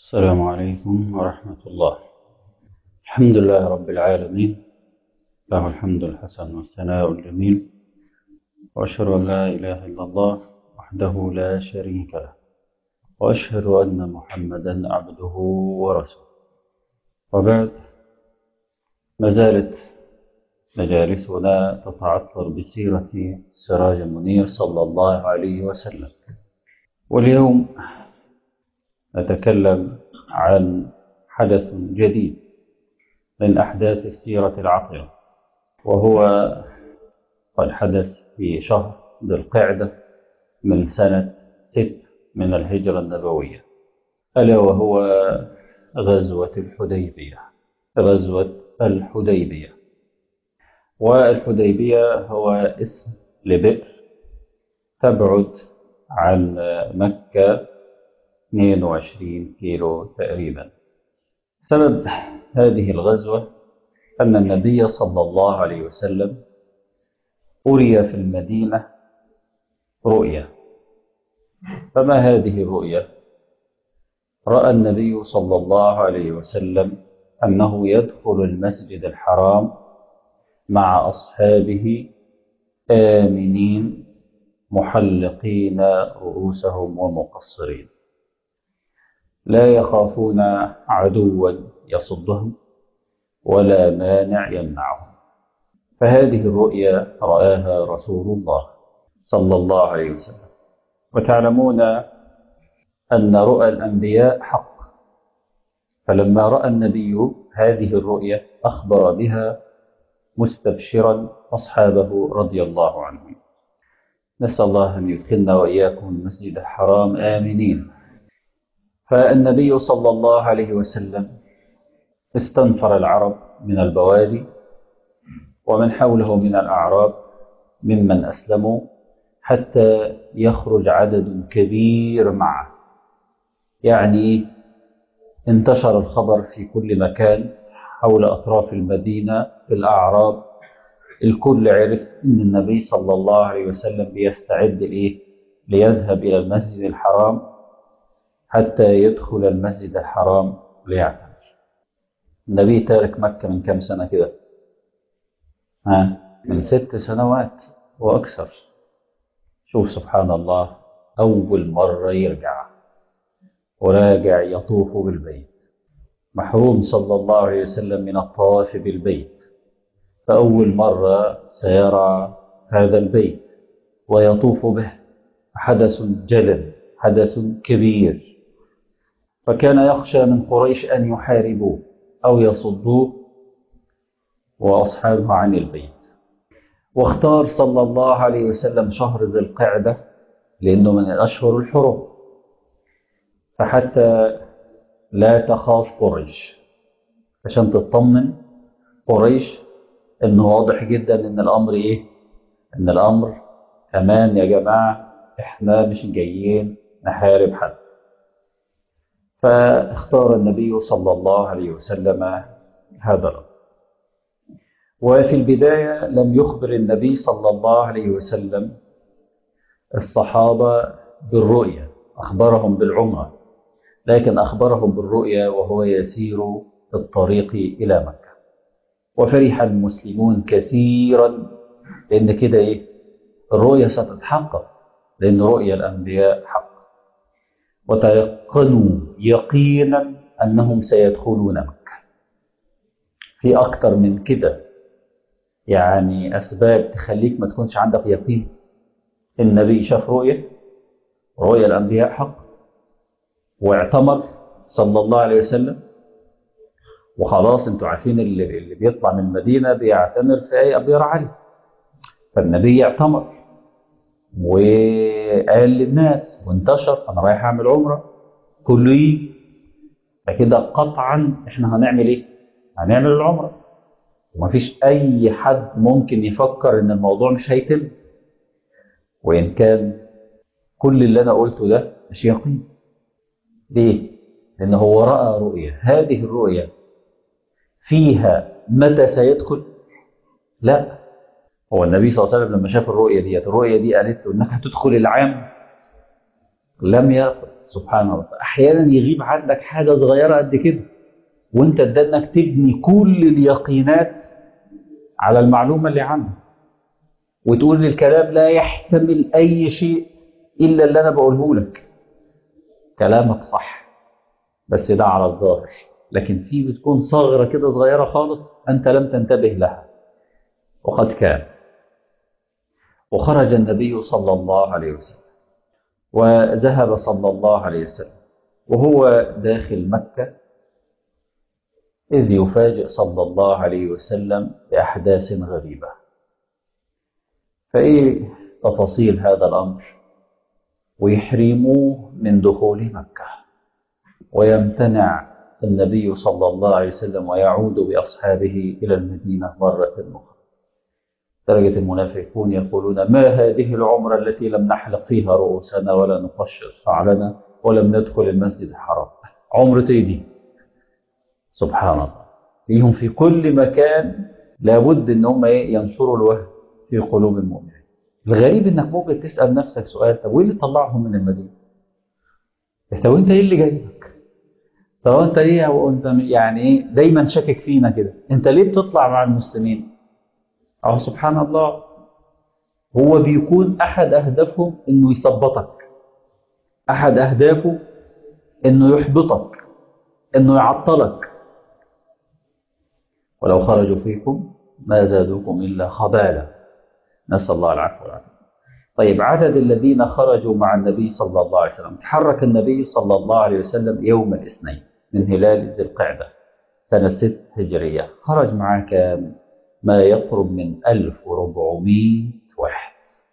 السلام عليكم ورحمة الله الحمد لله رب العالمين له الحمد الحسن والثناء الجميل وأشهد أن لا إله إلا الله وحده لا شريك له وأشهد أن محمدا عبده ورسوله وبعد ما زالت مجالسنا تتعطر بسيرة سراج منير صلى الله عليه وسلم واليوم نتكلم عن حدث جديد من أحداث السيرة العطرة وهو قد حدث في شهر ذي القعدة من سنة ست من الهجرة النبوية ألا وهو غزوة الحديبية غزوة الحديبية والحديبية هو اسم لبئر تبعد عن مكة 22 كيلو تقريبا سبب هذه الغزوة أن النبي صلى الله عليه وسلم أري في المدينة رؤيا فما هذه الرؤيا رأى النبي صلى الله عليه وسلم أنه يدخل المسجد الحرام مع أصحابه آمنين محلقين رؤوسهم ومقصرين لا يخافون عدوا يصدهم ولا مانع يمنعهم فهذه الرؤيا رآها رسول الله صلى الله عليه وسلم وتعلمون أن رؤى الأنبياء حق فلما رأى النبي هذه الرؤيا أخبر بها مستبشرا أصحابه رضي الله عنهم نسأل الله أن يدخلنا وإياكم المسجد الحرام آمنين فالنبي صلى الله عليه وسلم استنفر العرب من البوادي ومن حوله من الأعراب ممن أسلموا حتى يخرج عدد كبير معه يعني انتشر الخبر في كل مكان حول أطراف المدينة في الأعراب الكل عرف أن النبي صلى الله عليه وسلم بيستعد لإيه ليذهب إلى المسجد الحرام حتى يدخل المسجد الحرام ليعتمر النبي تارك مكة من كم سنة كده ها من ست سنوات وأكثر شوف سبحان الله أول مرة يرجع وراجع يطوف بالبيت محروم صلى الله عليه وسلم من الطواف بالبيت فأول مرة سيرى هذا البيت ويطوف به حدث جلل حدث كبير فكان يخشى من قريش أن يحاربوه أو يصدوه وأصحابه عن البيت واختار صلى الله عليه وسلم شهر ذي القعدة لأنه من الأشهر الحرم فحتى لا تخاف قريش عشان تطمن قريش انه واضح جدا ان الامر ايه ان الامر امان يا جماعه احنا مش جايين نحارب حد فاختار النبي صلى الله عليه وسلم هذا الامر وفي البدايه لم يخبر النبي صلى الله عليه وسلم الصحابه بالرؤيا اخبرهم بالعمره لكن اخبرهم بالرؤيا وهو يسير في الطريق الى مكه وفرح المسلمون كثيرا لأن كده إيه الرؤيا ستتحقق لأن رؤيا الأنبياء حق وتيقنوا يقينا أنهم سيدخلون مكة في أكتر من كده يعني أسباب تخليك ما تكونش عندك يقين النبي شاف رؤيا رؤيا الأنبياء حق واعتمر صلى الله عليه وسلم وخلاص انتوا عارفين اللي, اللي بيطلع من المدينه بيعتمر في اي ابيار علي فالنبي اعتمر وقال للناس وانتشر انا رايح اعمل عمره كله يجي فكده قطعا احنا هنعمل ايه؟ هنعمل العمره ومفيش اي حد ممكن يفكر ان الموضوع مش هيتم وان كان كل اللي انا قلته ده مش يقين ليه؟ لان هو راى رؤيه هذه الرؤيه فيها متى سيدخل لا هو النبي صلى الله عليه وسلم لما شاف الرؤية دي الرؤية دي قالت له انك هتدخل العام لم يقل سبحان الله احيانا يغيب عندك حاجه صغيره قد كده وانت انك تبني كل اليقينات على المعلومه اللي عندك وتقول الكلام لا يحتمل اي شيء الا اللي انا بقوله لك كلامك صح بس ده على الظاهر لكن في بتكون ثغره كده صغيره خالص انت لم تنتبه لها وقد كان وخرج النبي صلى الله عليه وسلم وذهب صلى الله عليه وسلم وهو داخل مكة إذ يفاجئ صلى الله عليه وسلم بأحداث غريبة فإيه تفاصيل هذا الأمر ويحرموه من دخول مكة ويمتنع النبي صلى الله عليه وسلم ويعود بأصحابه إلى المدينة مرة أخرى درجة المنافقون يقولون ما هذه العمرة التي لم نحلق فيها رؤوسنا ولا نقشر شعرنا ولم ندخل المسجد الحرام عمرة ايه دي سبحان الله ليهم في كل مكان لابد ان هم ايه ينشروا الوهم في قلوب المؤمنين الغريب انك ممكن تسال نفسك سؤال طب وايه اللي طلعهم من المدينه؟ طب انت ايه اللي جايبك؟ طب انت ايه وانت يعني ايه دايما شاكك فينا كده انت ليه بتطلع مع المسلمين؟ أو سبحان الله هو بيكون أحد أهدافهم إنه يثبطك أحد أهدافه إنه يحبطك إنه يعطلك ولو خرجوا فيكم ما زادوكم إلا خبالا نسأل الله العفو والعافية طيب عدد الذين خرجوا مع النبي صلى الله عليه وسلم تحرك النبي صلى الله عليه وسلم يوم الاثنين من هلال ذي القعدة سنة ست هجرية خرج معاه كام ما يقرب من 1400 واحد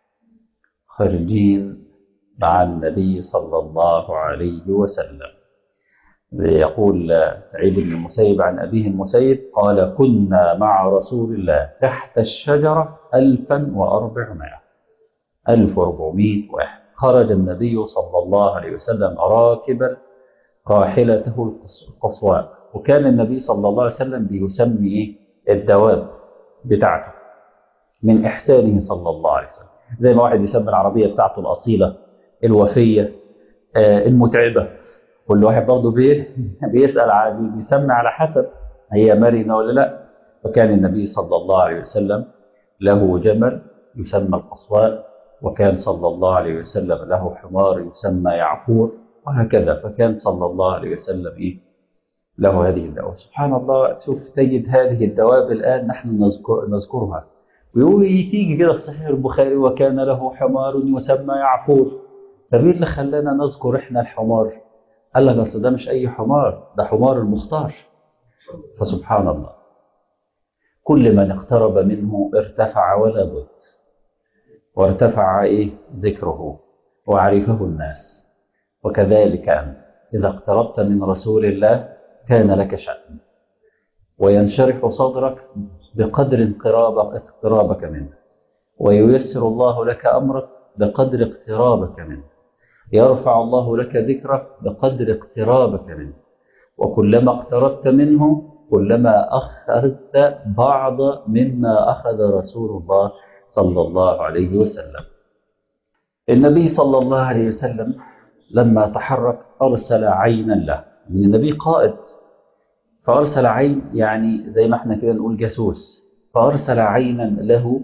خارجين مع النبي صلى الله عليه وسلم يقول سعيد بن المسيب عن أبيه المسيب قال كنا مع رسول الله تحت الشجرة 1400 1400 واحد خرج النبي صلى الله عليه وسلم راكبا راحلته القصواء وكان النبي صلى الله عليه وسلم بيسمي الدواب بتاعته من إحسانه صلى الله عليه وسلم زي ما واحد يسمي العربية بتاعته الأصيلة الوفية آه المتعبة كل واحد برضه بيسأل على بيسمي على حسب هي مرنة ولا لا فكان النبي صلى الله عليه وسلم له جمل يسمى القصواء وكان صلى الله عليه وسلم له حمار يسمى يعقور وهكذا فكان صلى الله عليه وسلم إيه له هذه الدواب سبحان الله شوف تجد هذه الدواب الآن نحن نذكر نذكرها ويقول تيجي كده في صحيح البخاري وكان له حمار يسمى يعقور طب ايه اللي خلانا نذكر احنا الحمار قال لك اصل ده مش اي حمار ده حمار المختار فسبحان الله كل من اقترب منه ارتفع ولا بد وارتفع ايه ذكره وعرفه الناس وكذلك انت اذا اقتربت من رسول الله كان لك شأن وينشرح صدرك بقدر اقترابك اقترابك منه وييسر الله لك أمرك بقدر اقترابك منه يرفع الله لك ذكرك بقدر اقترابك منه وكلما اقتربت منه كلما أخذت بعض مما أخذ رسول الله صلى الله عليه وسلم النبي صلى الله عليه وسلم لما تحرك أرسل عينا له من النبي قائد فأرسل عين يعني زي ما احنا كده نقول جاسوس فأرسل عينا له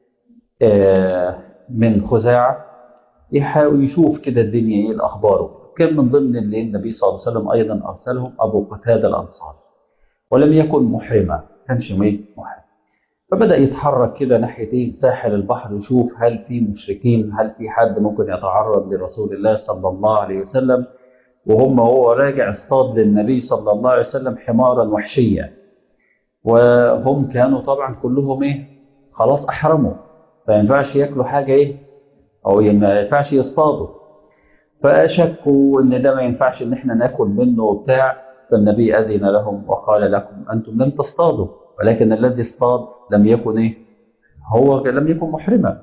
من خزاعة يحاول يشوف كده الدنيا ايه الأخبار كان من ضمن اللي النبي صلى الله عليه وسلم أيضا أرسلهم أبو قتادة الأنصاري ولم يكن محرما كانش محرم فبدأ يتحرك كده ناحية ايه ساحل البحر يشوف هل في مشركين هل في حد ممكن يتعرض لرسول الله صلى الله عليه وسلم وهم وهو راجع اصطاد للنبي صلى الله عليه وسلم حمارا وحشيا وهم كانوا طبعا كلهم ايه خلاص احرموا فما ينفعش ياكلوا حاجه ايه او ما ينفعش يصطادوا فشكوا ان ده ما ينفعش ان احنا ناكل منه وبتاع فالنبي اذن لهم وقال لكم انتم لم تصطادوا ولكن الذي اصطاد لم يكن ايه هو لم يكن محرما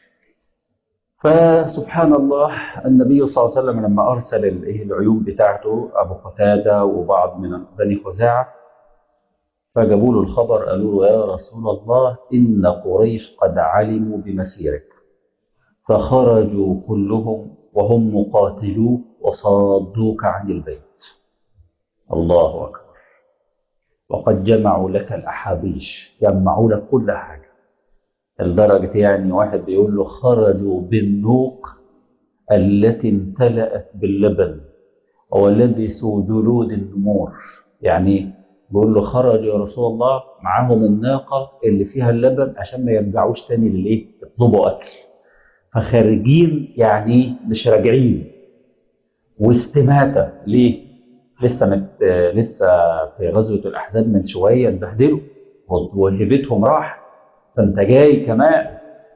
فسبحان الله النبي صلى الله عليه وسلم لما أرسل العيون بتاعته أبو قتادة وبعض من بني خزاعة فجابوا له الخبر قالوا له يا رسول الله إن قريش قد علموا بمسيرك فخرجوا كلهم وهم مقاتلوك وصادوك عن البيت الله أكبر وقد جمعوا لك الأحابيش جمعوا لك كل حاجة لدرجة يعني واحد بيقول له خرجوا بالنوق التي امتلأت باللبن ولبسوا جلود النمور يعني بيقول له خرج يا رسول الله معاهم الناقة اللي فيها اللبن عشان ما يرجعوش تاني للإيه؟ يطلبوا أكل فخارجين يعني مش راجعين واستماتة ليه؟ لسه مت... لسه في غزوة الأحزاب من شوية اتبهدلوا وهبتهم راح فأنت جاي كمان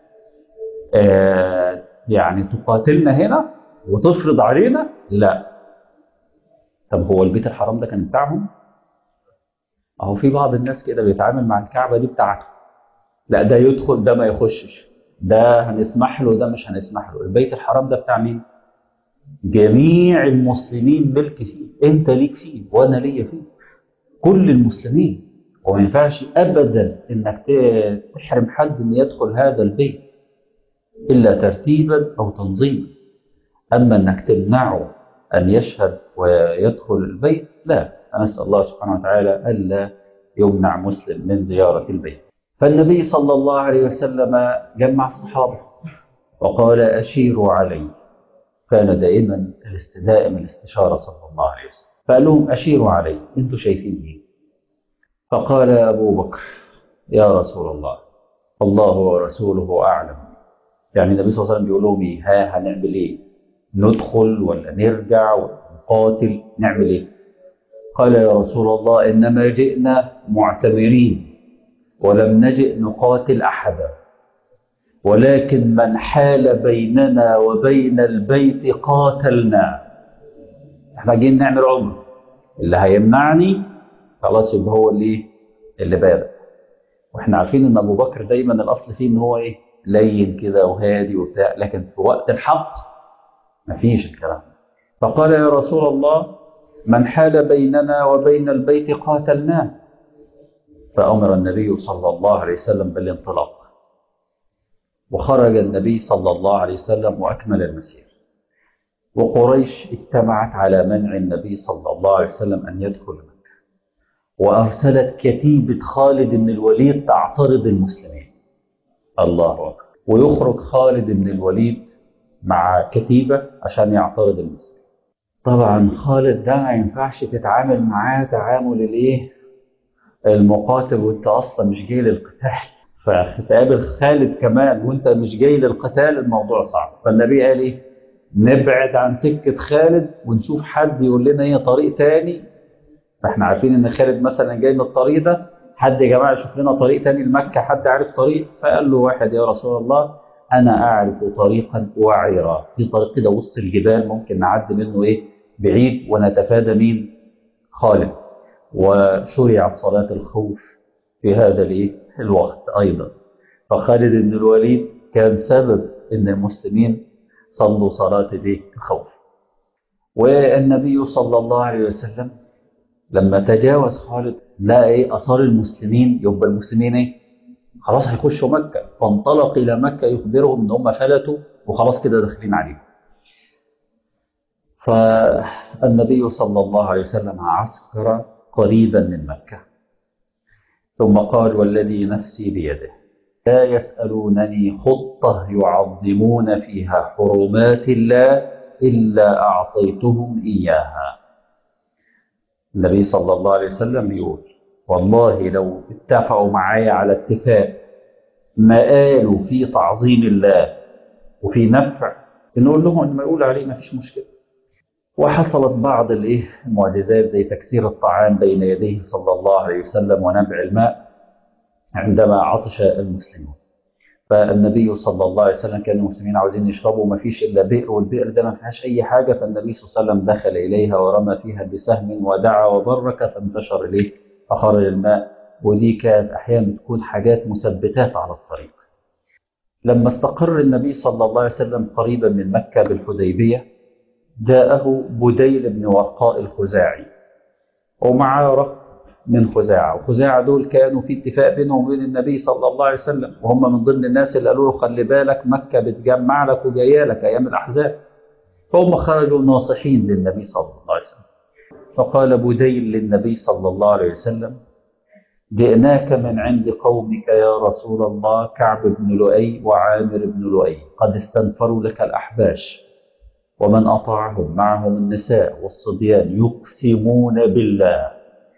آه يعني تقاتلنا هنا وتفرض علينا؟ لا طب هو البيت الحرام ده كان بتاعهم؟ اهو في بعض الناس كده بيتعامل مع الكعبة دي بتاعته لا ده يدخل ده ما يخشش ده هنسمح له ده مش هنسمح له البيت الحرام ده بتاع مين جميع المسلمين ملك فيه انت ليك فيه وانا ليا فيه كل المسلمين وما ينفعش ابدا انك تحرم حد ان يدخل هذا البيت الا ترتيبا او تنظيما اما انك تمنعه ان يشهد ويدخل البيت لا نسال الله سبحانه وتعالى الا يمنع مسلم من زياره البيت فالنبي صلى الله عليه وسلم جمع الصحابه وقال اشيروا علي كان دائما الاستدائم الاستشاره صلى الله عليه وسلم فقال لهم اشيروا علي انتم شايفين ايه فقال ابو بكر يا رسول الله الله ورسوله اعلم يعني النبي صلى الله عليه وسلم بيقول لهم ايه ها هنعمل ايه ندخل ولا نرجع ولا نقاتل نعمل ايه قال يا رسول الله انما جئنا معتمرين ولم نجئ نقاتل احدا ولكن من حال بيننا وبين البيت قاتلنا احنا جايين نعمل عمره اللي هيمنعني خلاص يبقى هو اللي اللي بادئ واحنا عارفين ان ابو بكر دايما الاصل فيه ان هو ايه لين كده وهادي وبتاع لكن في وقت الحق مفيش الكلام فقال يا رسول الله من حال بيننا وبين البيت قاتلناه فأمر النبي صلى الله عليه وسلم بالانطلاق وخرج النبي صلى الله عليه وسلم وأكمل المسير وقريش اجتمعت على منع النبي صلى الله عليه وسلم أن يدخل مكة وأرسلت كتيبة خالد بن الوليد تعترض المسلمين الله أكبر ويخرج خالد بن الوليد مع كتيبة عشان يعترض المسلمين طبعا خالد ده ما ينفعش تتعامل معاه تعامل الايه المقاتل وانت اصلا مش جاي للقتال فتقابل خالد كمان وانت مش جاي للقتال الموضوع صعب فالنبي قال ايه نبعد عن سكة خالد ونشوف حد يقول لنا ايه طريق تاني فاحنا عارفين ان خالد مثلا جاي من الطريق ده حد يا جماعه يشوف لنا طريق تاني لمكه حد عارف طريق فقال له واحد يا رسول الله انا اعرف طريقا وعرا في طريق كده وسط الجبال ممكن نعدي منه ايه بعيد ونتفادى مين خالد وشرعت صلاه الخوف في هذا الايه الوقت ايضا فخالد بن الوليد كان سبب ان المسلمين صلوا صلاه الايه الخوف والنبي صلى الله عليه وسلم لما تجاوز خالد لقى ايه اثار المسلمين يبقى المسلمين ايه خلاص هيخشوا مكه فانطلق الى مكه يخبرهم ان هم فلتوا وخلاص كده داخلين عليهم فالنبي صلى الله عليه وسلم عسكر قريبا من مكه ثم قال والذي نفسي بيده لا يسالونني خطه يعظمون فيها حرمات الله الا اعطيتهم اياها النبي صلى الله عليه وسلم بيقول والله لو اتفقوا معايا على اتفاق ما قالوا في تعظيم الله وفي نفع نقول لهم ان ما يقول عليه ما فيش مشكله وحصلت بعض الايه المعجزات زي تكسير الطعام بين يديه صلى الله عليه وسلم ونبع الماء عندما عطش المسلمون فالنبي صلى الله عليه وسلم كان المسلمين عاوزين يشربوا ما فيش الا بئر والبئر ده ما فيهاش اي حاجه فالنبي صلى الله عليه وسلم دخل اليها ورمى فيها بسهم ودعا وبرك فانتشر اليه فخرج الماء ودي كانت احيانا تكون حاجات مثبتات على الطريق لما استقر النبي صلى الله عليه وسلم قريبا من مكه بالحديبيه جاءه بديل بن ورقاء الخزاعي ومعه ركب من خزاعة وخزاعة دول كانوا في اتفاق بينهم وبين النبي صلى الله عليه وسلم وهم من ضمن الناس اللي قالوا له خلي بالك مكة بتجمع لك وجايه لك أيام الأحزاب فهم خرجوا ناصحين للنبي صلى الله عليه وسلم فقال بديل للنبي صلى الله عليه وسلم جئناك من عند قومك يا رسول الله كعب بن لؤي وعامر بن لؤي قد استنفروا لك الأحباش ومن أطاعهم معهم النساء والصبيان يقسمون بالله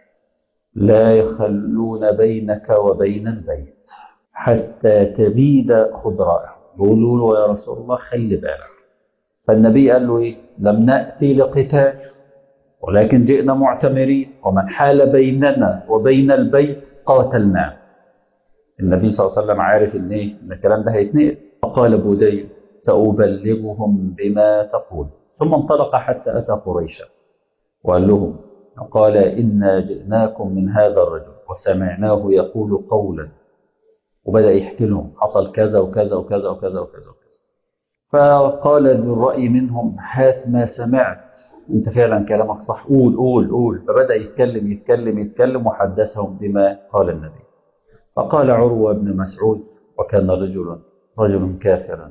لا يخلون بينك وبين البيت حتى تبيد خضرائهم بيقولوا له يا رسول الله خلي بالك فالنبي قال له ايه لم نأتي لقتال ولكن جئنا معتمرين ومن حال بيننا وبين البيت قاتلناه النبي صلى الله عليه وسلم عارف ان ايه ان الكلام ده هيتنقل فقال بوديل سأبلغهم بما تقول ثم انطلق حتى أتى قريشا وقال لهم قال إنا جئناكم من هذا الرجل وسمعناه يقول قولا وبدأ يحكي لهم حصل كذا وكذا وكذا وكذا وكذا وكذا فقال ذو الرأي منهم هات ما سمعت انت فعلا كلامك صح قول قول قول فبدأ يتكلم يتكلم يتكلم وحدثهم بما قال النبي فقال عروة بن مسعود وكان رجل رجل كافرا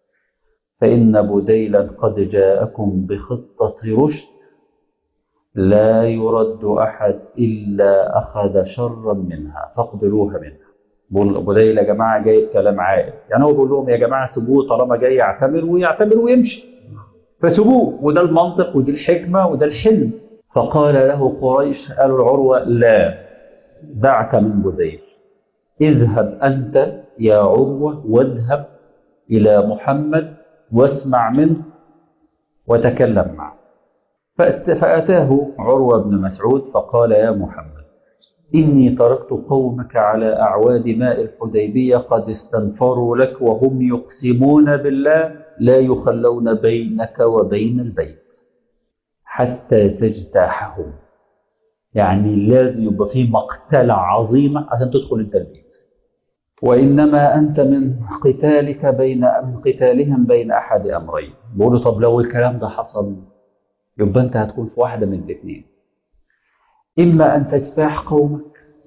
فإن بديلا قد جاءكم بخطة رشد لا يرد أحد إلا أخذ شرا منها فاقبلوها منها بقول بديل يا جماعة جايب كلام عائل يعني هو بيقول لهم يا جماعة سيبوه طالما جاي يعتمر ويعتمر ويمشي فسيبوه وده المنطق ودي الحكمة وده الحلم فقال له قريش قالوا العروة لا دعك من بديل اذهب أنت يا عروة واذهب إلى محمد واسمع منه وتكلم معه فأتاه عروة بن مسعود فقال يا محمد إني تركت قومك على أعواد ماء الحديبية قد استنفروا لك وهم يقسمون بالله لا يخلون بينك وبين البيت حتى تجتاحهم يعني لازم يبقى في مقتلة عظيمة عشان تدخل انت البيت وإنما أنت من قتالك بين من قتالهم بين أحد أمرين بيقولوا طب لو الكلام ده حصل يبقى أنت هتكون في واحدة من الاثنين إما أن تجتاح قومك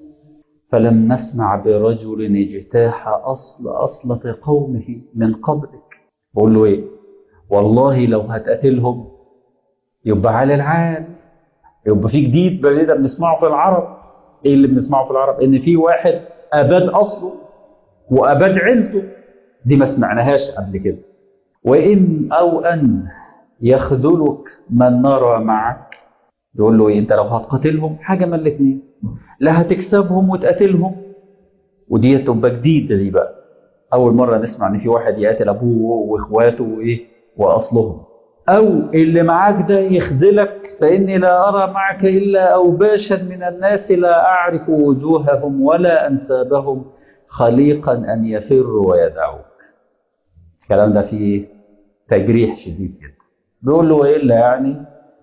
فلم نسمع برجل اجتاح أصل أصلة قومه من قبلك بقول له إيه والله لو هتقتلهم يبقى على العام يبقى في جديد بدينا بنسمعه في العرب ايه اللي بنسمعه في العرب ان في واحد اباد اصله واباد عيلته دي ما سمعناهاش قبل كده وان او ان يخذلك من نرى معك يقول له ايه انت لو هتقاتلهم حاجه من الاثنين لا هتكسبهم وتقاتلهم ودي تبقى جديده دي بقى اول مره نسمع ان في واحد يقاتل ابوه واخواته وايه واصلهم او اللي معاك ده يخذلك فاني لا ارى معك الا اوباشا من الناس لا اعرف وجوههم ولا انسابهم خليقا ان يفروا ويدعوك الكلام ده فيه تجريح شديد جدا بيقول له الا يعني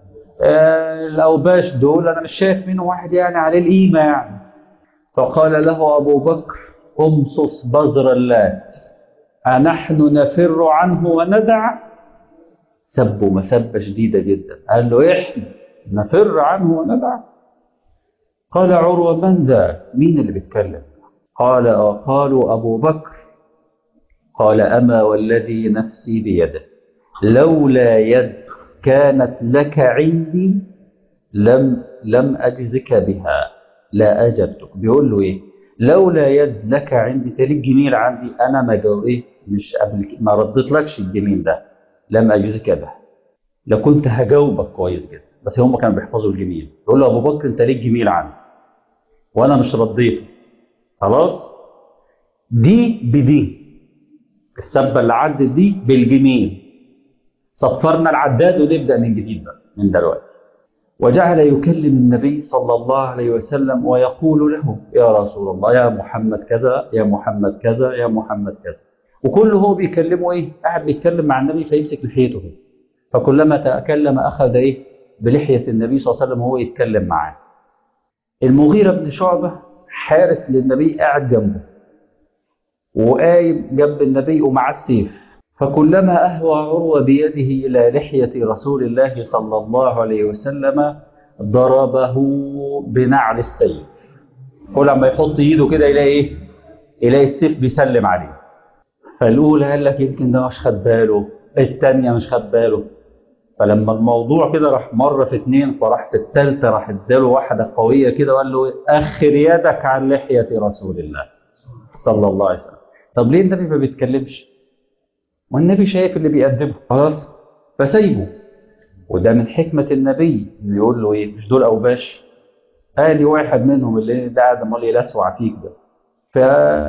آه الاوباش دول انا مش شايف منه واحد يعني عليه القيمه يعني فقال له ابو بكر امصص بذر اللات أنحن نفر عنه وندع سبه مسبة شديدة جدا قال له إحنا نفر عنه وندع قال عروة من ذا مين اللي بيتكلم قال آه قالوا أبو بكر قال أما والذي نفسي بيده لولا يد كانت لك عندي لم لم أجزك بها لا أجبتك بيقول له إيه لولا يد لك عندي تلك جميل عندي انا ما جو ايه مش قبل ما رديتلكش الجميل ده لم اجزك به لكنت هجاوبك كويس جدا بس هم كانوا بيحفظوا الجميل يقول له ابو بكر انت ليك جميل عندي وانا مش رديته خلاص دي بدي السبه اللي عدت دي بالجميل صفرنا العداد ونبدا من جديد بقى من دلوقتي وجعل يكلم النبي صلى الله عليه وسلم ويقول له يا رسول الله يا محمد كذا يا محمد كذا يا محمد كذا وكل هو بيكلمه ايه قاعد بيتكلم مع النبي فيمسك لحيته كده فكلما تكلم اخذ ايه بلحيه النبي صلى الله عليه وسلم وهو يتكلم معاه المغيرة بن شعبة حارس للنبي قاعد جنبه وقايم جنب النبي ومعاه السيف فكلما أهوى عروة بيده إلى لحية رسول الله صلى الله عليه وسلم ضربه بنعل السيف ولما يحط ايده كده يلاقي ايه يلاقي السيف بيسلم عليه فالاولى قال لك يمكن ده مش خد باله الثانيه مش خد باله فلما الموضوع كده راح مرة في اتنين فراح في التالتة راح اداله واحدة قوية كده وقال له أخر يدك عن لحية رسول الله صلى الله عليه وسلم طب ليه النبي ما بيتكلمش؟ والنبي شايف اللي بيقدمه خلاص فسايبه وده من حكمة النبي اللي يقول له ايه مش دول أوباش قال واحد منهم اللي ده قاعد امال يلسوع فيك ده ف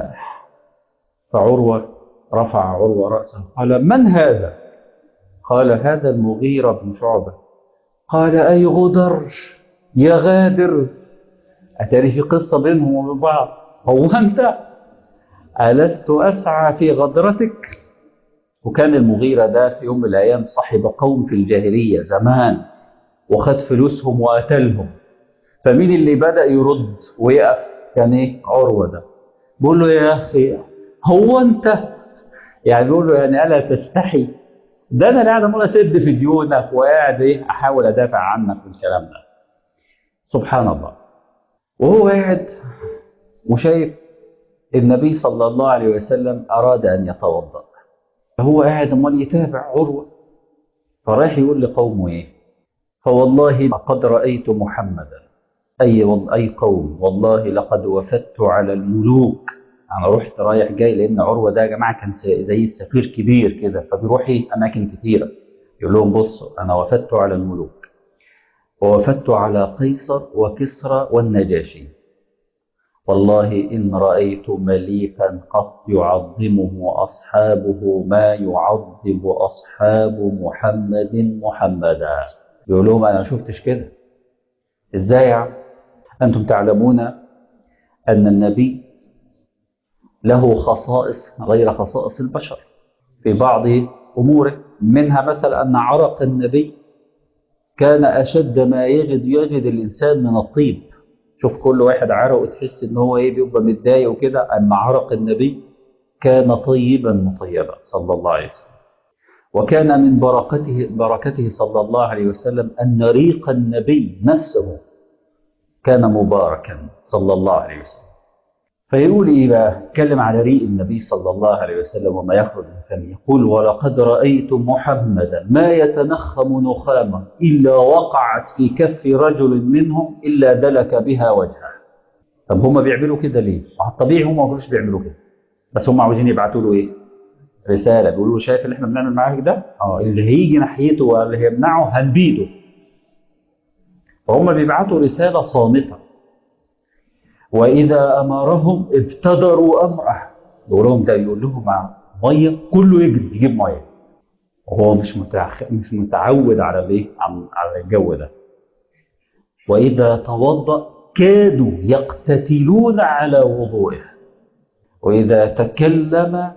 فعروة رفع عروة رأسه قال من هذا؟ قال هذا المغيرة بن شعبة قال أي غدر يا غادر أتاري في قصة بينهم وبين بعض هو أنت ألست أسعى في غدرتك وكان المغيرة ده في يوم من الأيام صاحب قوم في الجاهلية زمان وخد فلوسهم وقتلهم فمين اللي بدأ يرد ويقف كان إيه عروة ده بيقول له يا أخي هو أنت يعني بيقول له يعني ألا تستحي ده انا اللي قاعد عمال اسد في ديونك وقاعد ايه احاول ادافع عنك والكلام ده سبحان الله وهو قاعد وشايف النبي صلى الله عليه وسلم اراد ان يتوضا فهو قاعد امال يتابع عروه فراح يقول لقومه ايه فوالله لقد رايت محمدا اي وال- اي قوم والله لقد وفدت على الملوك انا رحت رايح جاي لان عروه ده يا جماعه كان س- زي السفير كبير كده فبيروح ايه اماكن كتيره يقول لهم بصوا انا وفدت على الملوك ووفدت على قيصر وكسرى والنجاشي والله ان رايت مليكا قط يعظمه اصحابه ما يعظم اصحاب محمد محمدا يقول لهم انا ما شفتش كده ازاي يا عم انتم تعلمون ان النبي له خصائص غير خصائص البشر في بعض أموره منها مثلا أن عرق النبي كان أشد ما يجد يجد الإنسان من الطيب شوف كل واحد عرق وتحس إن هو إيه بيبقى متضايق وكده أن عرق النبي كان طيبا مطيبا صلى الله عليه وسلم وكان من بركته بركته صلى الله عليه وسلم أن ريق النبي نفسه كان مباركا صلى الله عليه وسلم فيقول ايه بقى اتكلم على ريق النبي صلى الله عليه وسلم وما يخرج من فمه يقول ولقد رايت محمدا ما يتنخم نخامه الا وقعت في كف رجل منهم الا دلك بها وجهه طب هم بيعملوا كده ليه؟ ما هو الطبيعي هم ما كانوش بيعملوا كده بس هم عاوزين يبعتوا له ايه؟ رساله بيقولوا له شايف اللي احنا بنعمل معاك ده؟ اه اللي هيجي ناحيته واللي هيمنعه هنبيده فهم بيبعتوا رساله صامته وإذا أمرهم ابتدروا أمره يقول لهم ده يقول لهم مع مية كله يجري يجيب مية وهو مش متعخ... مش متعود على الايه عن- على الجو ده وإذا توضأ كادوا يقتتلون على وضوئه وإذا تكلم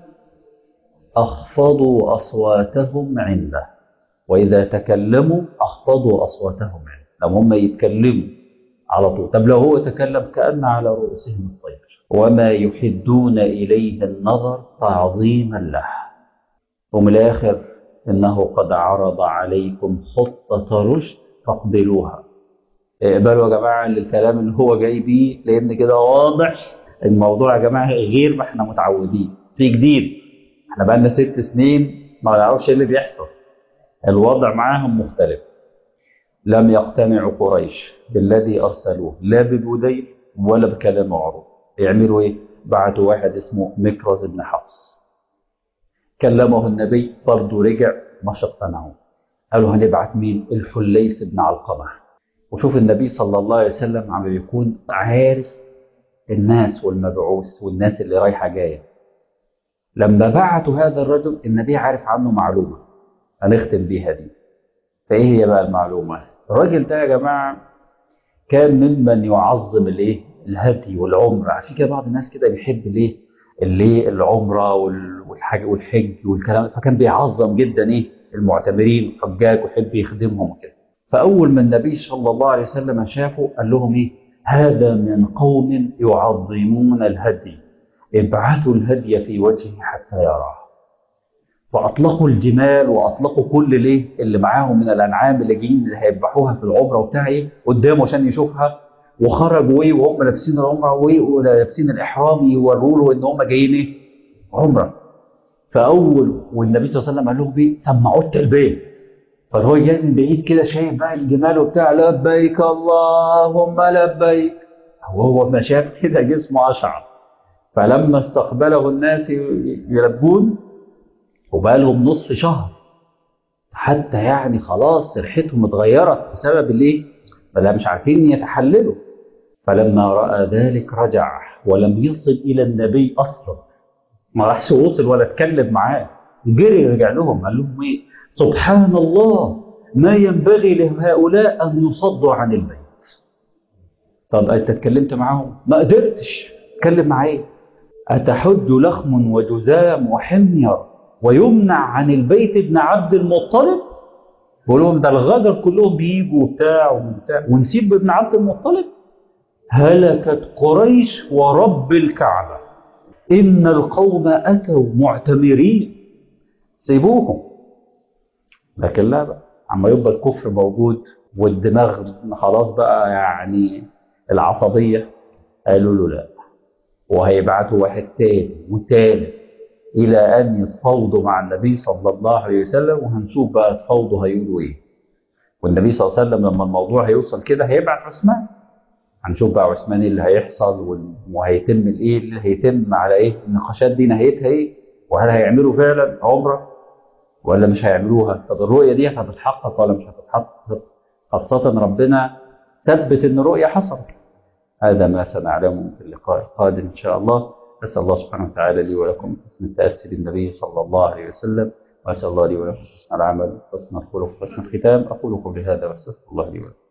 أخفضوا أصواتهم عنده وإذا تكلموا أخفضوا أصواتهم عنده لما هم يتكلموا على طول طب لو هو تكلم كأن على رؤوسهم الطير وما يحدون إليه النظر تعظيما له ومن الآخر إنه قد عرض عليكم خطة رشد فاقبلوها اقبلوا يا جماعة الكلام اللي هو جاي بيه لأن كده واضح الموضوع يا جماعة غير ما احنا متعودين في جديد احنا بقالنا ست سنين ما نعرفش ايه اللي بيحصل الوضع معاهم مختلف لم يقتنع قريش بالذي أرسلوه لا ببديل ولا بكلام عروض يعملوا إيه؟ بعتوا واحد اسمه مكرز بن حفص كلمه النبي برضه رجع مش اقتنعوا قالوا هنبعت مين؟ الحليس بن علقمة وشوف النبي صلى الله عليه وسلم عم يكون عارف الناس والمبعوث والناس اللي رايحة جاية لما بعتوا هذا الرجل النبي عارف عنه معلومة هنختم بيها دي فايه هي بقى المعلومه؟ الراجل ده يا جماعه كان ممن يعظم الايه؟ الهدي والعمره، عشان كده بعض الناس كده بيحب الايه؟ اللي العمره وال- والحج والحج والكلام ده، فكان بيعظم جدا ايه؟ المعتمرين والحجاج ويحب يخدمهم وكده. فاول ما النبي صلى الله عليه وسلم شافه قال لهم ايه؟ هذا من قوم يعظمون الهدي ابعثوا الهدي في وجهه حتى يراه. واطلقوا الجمال واطلقوا كل ليه اللي معاهم من الانعام اللي جايين اللي هيذبحوها في العمره وبتاع ايه قدامه عشان يشوفها وخرجوا ايه وهم لابسين العمره وايه ولابسين الاحرام يوروا له ان هم جايين ايه عمره فاول والنبي صلى الله عليه وسلم قال لهم ايه سمعوا التلبيه فهو جاي من بعيد كده شايف بقى الجمال وبتاع لبيك اللهم لبيك وهو ما شاف كده جسمه اشعر فلما استقبله الناس يلبون وبقى لهم نصف شهر حتى يعني خلاص ريحتهم اتغيرت بسبب الايه؟ فلا مش عارفين يتحللوا فلما راى ذلك رجع ولم يصل الى النبي اصلا ما راحش وصل ولا اتكلم معاه جري رجع لهم قال لهم ايه؟ سبحان الله ما ينبغي لهؤلاء ان يصدوا عن البيت. طب انت اتكلمت معاهم؟ ما قدرتش اتكلم معاه ايه؟ اتحج لخم وجذام وحمير ويمنع عن البيت ابن عبد المطلب؟ بقول لهم ده الغدر كلهم بيجوا وبتاع وبتاع ونسيب ابن عبد المطلب؟ هلكت قريش ورب الكعبه ان القوم اتوا معتمرين سيبوهم لكن لا بقى عما يبقى الكفر موجود والدماغ خلاص بقى يعني العصبية قالوا له لا وهيبعتوا واحد تاني وتالت إلى أن يتفاوضوا مع النبي صلى الله عليه وسلم وهنشوف بقى يتفاوضوا هيقولوا إيه والنبي صلى الله عليه وسلم لما الموضوع هيوصل كده هيبعت عثمان هنشوف بقى عثمان ايه اللي هيحصل وهيتم الايه اللي هيتم على ايه النقاشات دي نهايتها ايه وهل هيعملوا فعلا عمره ولا مش هيعملوها طب الرؤية دي هتتحقق ولا مش هتتحقق خاصة ربنا ثبت ان الرؤية حصلت هذا ما سنعلمه في اللقاء القادم ان شاء الله نسأل الله سبحانه وتعالى لي ولكم حسن التأسي بالنبي صلى الله عليه وسلم وأسأل الله لي ولكم حسن العمل حسن الخلق حسن الختام أقول قولي هذا وأستغفر الله لي ولكم